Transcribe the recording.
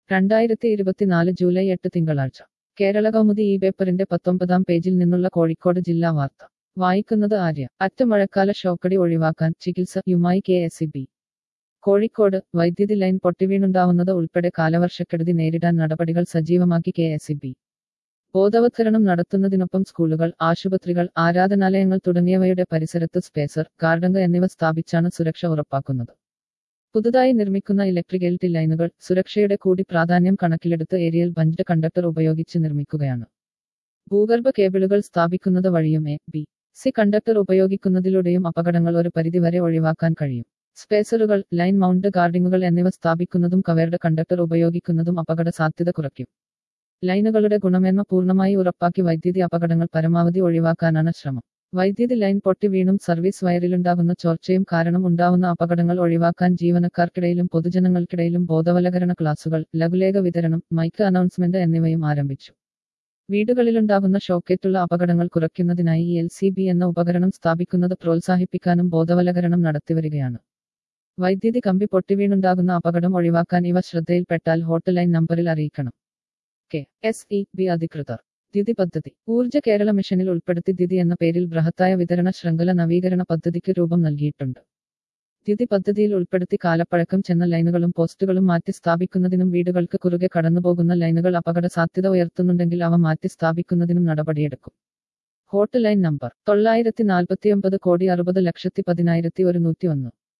രണ്ടായിരത്തി ഇരുപത്തിനാല് ജൂലൈ എട്ട് തിങ്കളാഴ്ച കേരള കൗമുദി ഈ പേപ്പറിന്റെ പത്തൊമ്പതാം പേജിൽ നിന്നുള്ള കോഴിക്കോട് ജില്ലാ വാർത്ത വായിക്കുന്നത് ആര്യ അറ്റ മഴക്കാല ഷോക്കടി ഒഴിവാക്കാൻ ചികിത്സ യുമായി കെ എസ് ബി കോഴിക്കോട് വൈദ്യുതി ലൈൻ പൊട്ടിവീണുണ്ടാവുന്നത് ഉൾപ്പെടെ കാലവർഷക്കെടുതി നേരിടാൻ നടപടികൾ സജീവമാക്കി കെ എസ് ബി ബോധവത്കരണം നടത്തുന്നതിനൊപ്പം സ്കൂളുകൾ ആശുപത്രികൾ ആരാധനാലയങ്ങൾ തുടങ്ങിയവയുടെ പരിസരത്ത് സ്പേസർ ഗാർഡംഗ് എന്നിവ സ്ഥാപിച്ചാണ് സുരക്ഷ ഉറപ്പാക്കുന്നത് പുതുതായി നിർമ്മിക്കുന്ന ഇലക്ട്രിക്കലിറ്റി ലൈനുകൾ സുരക്ഷയുടെ കൂടി പ്രാധാന്യം കണക്കിലെടുത്ത് ഏരിയൽ ബഞ്ച്ഡ് കണ്ടക്ടർ ഉപയോഗിച്ച് നിർമ്മിക്കുകയാണ് ഭൂഗർഭ കേബിളുകൾ സ്ഥാപിക്കുന്നത് വഴിയും എ ബി സി കണ്ടക്ടർ ഉപയോഗിക്കുന്നതിലൂടെയും അപകടങ്ങൾ ഒരു പരിധിവരെ ഒഴിവാക്കാൻ കഴിയും സ്പേസറുകൾ ലൈൻ മൗണ്ട് ഗാർഡിങ്ങുകൾ എന്നിവ സ്ഥാപിക്കുന്നതും കവേർഡ് കണ്ടക്ടർ ഉപയോഗിക്കുന്നതും അപകട സാധ്യത കുറയ്ക്കും ലൈനുകളുടെ ഗുണമേന്മ പൂർണ്ണമായി ഉറപ്പാക്കി വൈദ്യുതി അപകടങ്ങൾ പരമാവധി ഒഴിവാക്കാനാണ് ശ്രമം വൈദ്യുതി ലൈൻ പൊട്ടി വീണും സർവീസ് വയറിലുണ്ടാകുന്ന ചോർച്ചയും കാരണം ഉണ്ടാവുന്ന അപകടങ്ങൾ ഒഴിവാക്കാൻ ജീവനക്കാർക്കിടയിലും പൊതുജനങ്ങൾക്കിടയിലും ബോധവൽക്കരണ ക്ലാസുകൾ ലഘുലേഖ വിതരണം മൈക്ക് അനൗൺസ്മെന്റ് എന്നിവയും ആരംഭിച്ചു വീടുകളിലുണ്ടാകുന്ന ഷോക്കേറ്റുള്ള അപകടങ്ങൾ കുറയ്ക്കുന്നതിനായി ഈ എൽ സി ബി എന്ന ഉപകരണം സ്ഥാപിക്കുന്നത് പ്രോത്സാഹിപ്പിക്കാനും ബോധവൽക്കരണം നടത്തിവരികയാണ് വൈദ്യുതി കമ്പി പൊട്ടിവീണുണ്ടാകുന്ന അപകടം ഒഴിവാക്കാൻ ഇവ ശ്രദ്ധയിൽപ്പെട്ടാൽ ഹോട്ട് ലൈൻ നമ്പറിൽ അറിയിക്കണം കെ എസ് ഇ ബി അധികൃതർ ദ്യുതി പദ്ധതി ഊർജ്ജ കേരള മിഷനിൽ ഉൾപ്പെടുത്തി ദ്യുതി എന്ന പേരിൽ ബൃഹത്തായ വിതരണ ശൃംഖല നവീകരണ പദ്ധതിക്ക് രൂപം നൽകിയിട്ടുണ്ട് ദ്യുതി പദ്ധതിയിൽ ഉൾപ്പെടുത്തി കാലപ്പഴക്കം ചെന്ന ലൈനുകളും പോസ്റ്റുകളും മാറ്റി സ്ഥാപിക്കുന്നതിനും വീടുകൾക്ക് കുറുകെ കടന്നുപോകുന്ന ലൈനുകൾ അപകട സാധ്യത ഉയർത്തുന്നുണ്ടെങ്കിൽ അവ മാറ്റി സ്ഥാപിക്കുന്നതിനും നടപടിയെടുക്കും ഹോട്ട് ലൈൻ നമ്പർ തൊള്ളായിരത്തി നാൽപ്പത്തിയൊമ്പത് കോടി അറുപത് ലക്ഷത്തി പതിനായിരത്തി ഒരുന്നൂറ്റി ഒന്ന്